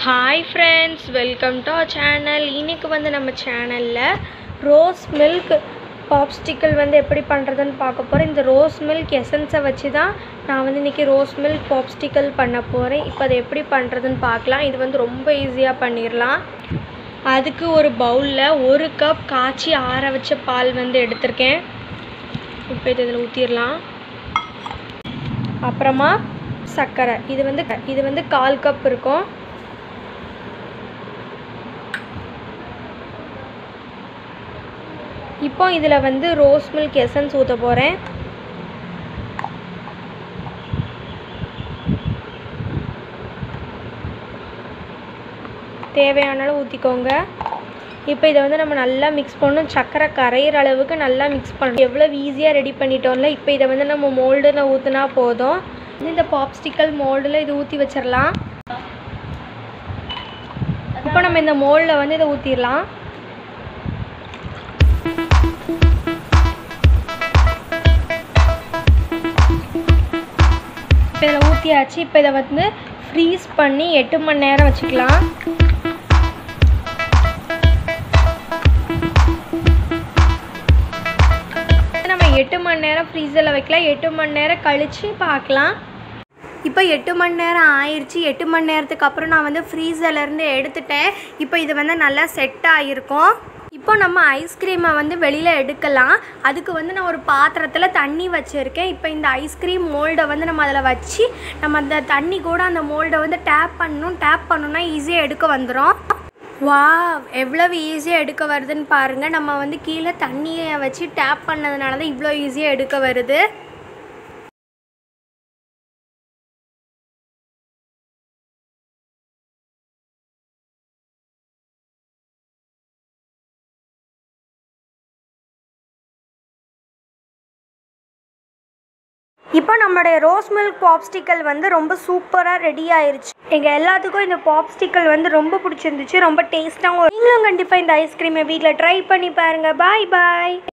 hi friends welcome to our channel இன்னைக்கு வந்து நம்ம சேனலில் ரோஸ் மில்க் பாப்ஸ்டிக்கல் வந்து எப்படி பண்ணுறதுன்னு பார்க்க போகிறேன் இந்த ரோஸ் மில்க் எசன்ஸை வச்சு தான் நான் வந்து இன்றைக்கி ரோஸ் மில்க் பாப்ஸ்டிக்கல் பண்ண போகிறேன் இப்போ அதை எப்படி பண்ணுறதுன்னு பார்க்கலாம் இது வந்து ரொம்ப ஈஸியாக பண்ணிடலாம் அதுக்கு ஒரு பவுலில் ஒரு கப் காய்ச்சி ஆற வச்ச பால் வந்து எடுத்திருக்கேன் இப்போ இது இதில் ஊற்றிடலாம் அப்புறமா சர்க்கரை இது வந்து இது வந்து கால் கப் இருக்கும் இப்போ இதில் வந்து ரோஸ் மில்க் எசன்ஸ் ஊற்ற போகிறேன் தேவையான அளவு ஊற்றிக்கோங்க இப்போ இதை வந்து நம்ம நல்லா மிக்ஸ் பண்ணணும் சர்க்கரை கரையிற அளவுக்கு நல்லா மிக்ஸ் பண்ணணும் எவ்வளோ ஈஸியாக ரெடி பண்ணிட்டோம்ல இப்போ இதை வந்து நம்ம மோல்டில் ஊற்றினா போதும் இந்த பாப்ஸ்டிக்கல் மோல்டில் இது ஊற்றி வச்சிடலாம் இப்போ நம்ம இந்த மோல்டில் வந்து இதை ஊற்றிடலாம் இப்போ இதில் ஊற்றியாச்சு இப்போ இதை வந்து ஃப்ரீஸ் பண்ணி எட்டு மணி நேரம் வச்சுக்கலாம் நம்ம எட்டு மணி நேரம் ஃப்ரீசரில் வைக்கலாம் எட்டு மணி நேரம் கழித்து பார்க்கலாம் இப்போ எட்டு மணி நேரம் ஆயிடுச்சு எட்டு மணி நேரத்துக்கு அப்புறம் நான் வந்து ஃப்ரீசர்லேருந்து எடுத்துட்டேன் இப்போ இது வந்து நல்லா செட் ஆகிருக்கும் இப்போ நம்ம ஐஸ்கிரீமை வந்து வெளியில் எடுக்கலாம் அதுக்கு வந்து நான் ஒரு பாத்திரத்தில் தண்ணி வச்சுருக்கேன் இப்போ இந்த ஐஸ்கிரீம் மோல்டை வந்து நம்ம அதில் வச்சு நம்ம அந்த தண்ணி கூட அந்த மோல்டை வந்து டேப் பண்ணணும் டேப் பண்ணணும்னா ஈஸியாக எடுக்க வந்துடும் வா எவ்வளவு ஈஸியாக எடுக்க வருதுன்னு பாருங்கள் நம்ம வந்து கீழே தண்ணியை வச்சு டேப் பண்ணதுனால தான் இவ்வளோ ஈஸியாக எடுக்க வருது இப்போ நம்மளுடைய ரோஸ் மில்க் பாப்ஸ்டிக்கல் வந்து ரொம்ப சூப்பராக ரெடி ஆயிருச்சு எங்கள் எல்லாத்துக்கும் இந்த பாப்ஸ்டிக்கல் வந்து ரொம்ப பிடிச்சிருந்துச்சு ரொம்ப டேஸ்ட்டாகவும் நீங்களும் கண்டிப்பாக இந்த ஐஸ்கிரீமை வீட்டில் ட்ரை பண்ணி பாருங்கள் பாய் பாய்